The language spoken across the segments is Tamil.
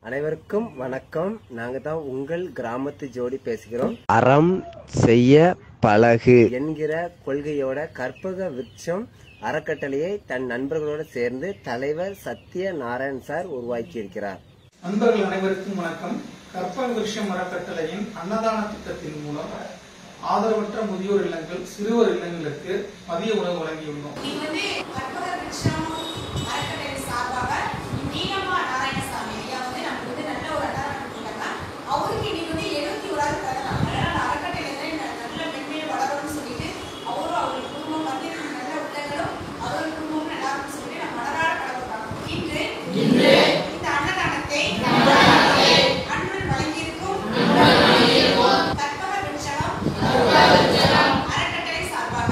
அனைவருக்கும் வணக்கம் நாங்க தான் உங்கள் கிராமத்து ஜோடி பேசுகிறோம் அறம் செய்ய பழகு என்கிற கொள்கையோட கற்பக விருட்சம் அறக்கட்டளையை தன் நண்பர்களோடு சேர்ந்து தலைவர் சத்ய நாராயண் சார் உருவாக்கி இருக்கிறார் நண்பர்கள் அனைவருக்கும் வணக்கம் கற்பக விருஷம் அறக்கட்டளையின் அன்னதான திட்டத்தின் மூலம் ஆதரவற்ற முதியோர் இல்லங்கள் சிறுவர் இல்லங்களுக்கு மதிய உணவு வழங்கியுள்ளோம் இது வந்து கற்பக விருட்சம் அறக்கட்டளை சார்பாக நீலமா நாராயணசாமி ஐயா வந்து நமக்கு வந்து நல்ல ஒரு அன்னதானம் கொடுத்துருக்காங்க அவருக்கு இன்னைக்கு வந்து எழுபத்தி ஓராவது பிறந்தாங்க அதனால அறக்கட்டளை வந்து ந- நல்ல மென்மேலும் வளரும்னு சொல்லிட்டு அவரும் அவருடைய குடும்பம் வந்து நல்ல உள்ளங்களும் அவருடைய குடும்பமும் நல்லா இருக்கும்னு சொல்லிட்டு நம்ம மனதார கடவுள் இன்று இந்த அன்னதானத்தை அன்புடன் வழங்கியிருக்கும் கற்பக விருட்சம் அறக்கட்டளை சார்பாக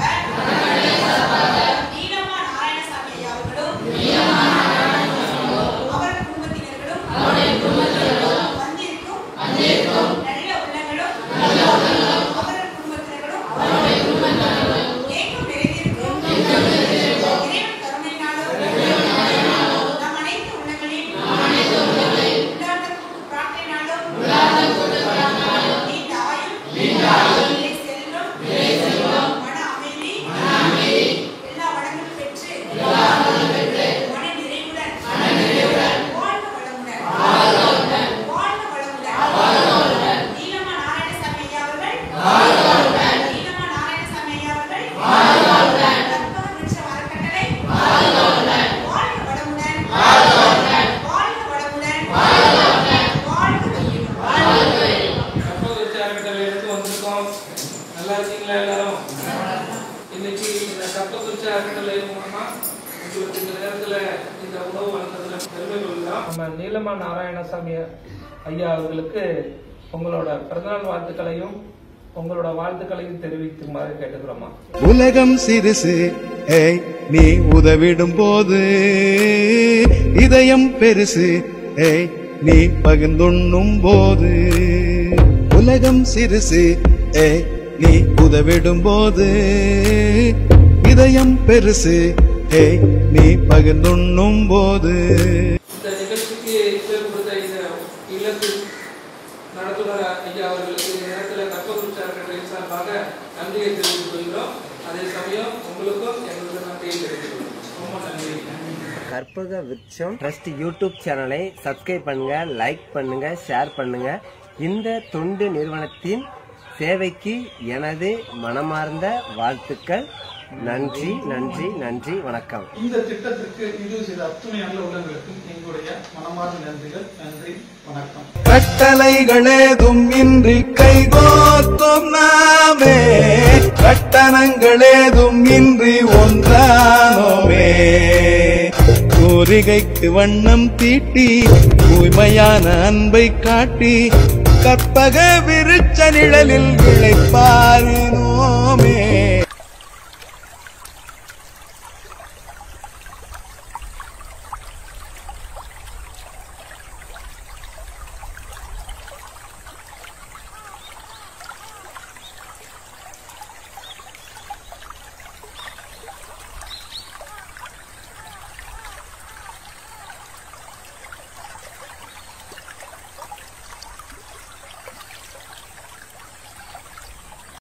நீலம்மா நாராயணசாமி ஐயா அவர்களும் அவர் குடும்பத்தினர்களும் வந்திருக்கும் நல்ல உள்ளங்களும் அவர் குடும்பத்தினர்களும் ஏக்கம் நிறைந்திருக்கும் இறைவன் கருணையினாலும் நம் அனைத்து உள்ளங்களில் உள்ளார்ந்த கூட்டு பிரார்த்தனையினாலும் நீண்ட ஆயுள் நிறை செல்வம் மன அமைதி எல்லா வளங்களும் பெற்று மன நிறைவுடன் வாழ்க வளமுடன் வாழ்க வளமுடன் நீலம்மா நாராயணசாமி ஐயா அவர்கள் நீலம்மா நாராயணசாமி ஐயா அவர்கள் கற்பக விருட்சம் அறக்கட்டளை வாழ்க வளமுடன் வாழ்க வளமுடன் வாழ்க வையகம் கற்பக விருட்ச அறக்கட்டளையிலிருந்து வந்திருக்கோம் நல்லா இருக்கீங்களா எல்லாரும் இன்னைக்கு இந்த கற்பக விருட்ச அறக்கட்டளை மூலமா உங்களுக்கு இந்த நேரத்துல இந்த உணவு வழங்குறதுல பெருமை கொள்ளலாம் நம்ம நீலமா நாராயணசாமி ஐயா அவர்களுக்கு உங்களோட பிறந்தநாள் வாழ்த்துக்களையும் உங்களோட வாழ்த்துக்களையும் தெரிவிக்குமாறு கேட்டுக்கிறோமா உலகம் சிறுசு ஏய் நீ உதவிடும் போது இதயம் பெருசு ஏய் நீ பகிர்ந்துண்ணும் போது உலகம் சிறுசு ஏய் நீ உதவிடும் போது இதயம் பெருசு ஏய் நீ பகிர்ந்துண்ணும் போது இந்த நிகழ்ச்சிக்கு பேர் கொடுத்த இந்த இல்லத்து நடத்துனர் ஐயா அவர்களுக்கு இந்த நேரத்தில் கற்பகுருச்சி அறக்கட்டளை சார்பாக நன்றியை தெரிவித்துக் கொள்கிறோம் அதே சமயம் உங்களுக்கும் எங்களுடைய நன்றியை தெரிவித்துக் கொள்கிறோம் ரொம்ப நன்றி கற்பக விருட்சம் ட்ரஸ்ட் யூடியூப் சேனலை சப்ஸ்கிரைப் பண்ணுங்க லைக் பண்ணுங்க ஷேர் பண்ணுங்க இந்த தொண்டு நிறுவனத்தின் சேவைக்கு எனது மனமார்ந்த வாழ்த்துக்கள் நன்றி நன்றி நன்றி வணக்கம் இந்த திட்டத்திற்கு நிதி செய்த அத்துணை நல்ல உள்ளங்களுக்கும் எங்களுடைய மனமார்ந்த நன்றிகள் நன்றி வணக்கம் கட்டளைகளேதும் இன்றி கைகோத்தும் நாமே கட்டணங்களேதும் இன்றி ஒன்றானோமே கூரிகைக்கு வண்ணம் தீட்டி தூய்மையான அன்பை காட்டி கற்பக விருச்ச நிழலில் இழைப்ப